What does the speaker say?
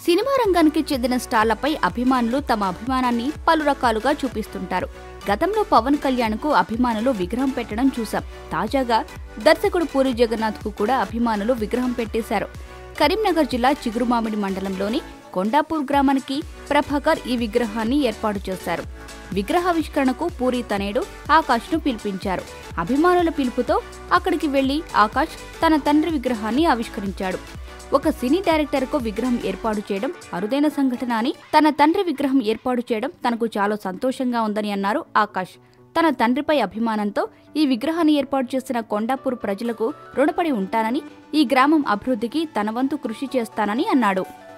cinema రంగానికి చెందిన స్టార్లపై అభిమానులు తమ అభిమానాన్ని పలు రకాలుగా చూపిస్తుంటారు గతంలో పవన్ కళ్యాణ్ కు అభిమానులు విగ్రహం పెట్టడం చూశాం తాజాగా దర్శకుడు పూరి జగన్నాథ్ కు కూడా అభిమానులు విగ్రహం పెట్టేశారు కరీంనగర్ జిల్లా చిగురుమామిడి మండలంలోని కొండాపూర్ గ్రామానికి ప్రభాకర్ ఈ విగ్రహాన్ని ఏర్పాటు చేశారు విగ్రహావిష్కరణకు పూరి తనేడు ఆకాష్ ను పిలిపించారు అభిమానుల పిలుపుతో అక్కడికి వెళ్లి ఆకాష్ తన తండ్రి విగ్రహాన్ని ఆవిష్కరించాడు ఒక సినీ డైరెక్టర్ కు విగ్రహం ఏర్పాటు చేయడం అరుదైన సంఘటన అని తన తండ్రి విగ్రహం ఏర్పాటు చేయడం తనకు చాలా సంతోషంగా ఉందని అన్నారు ఆకాష్ తన తండ్రిపై అభిమానంతో ఈ విగ్రహాన్ని ఏర్పాటు చేసిన కొండాపూర్ ప్రజలకు రుణపడి ఉంటానని ఈ గ్రామం అభివృద్ధికి తన వంతు కృషి చేస్తానని అన్నాడు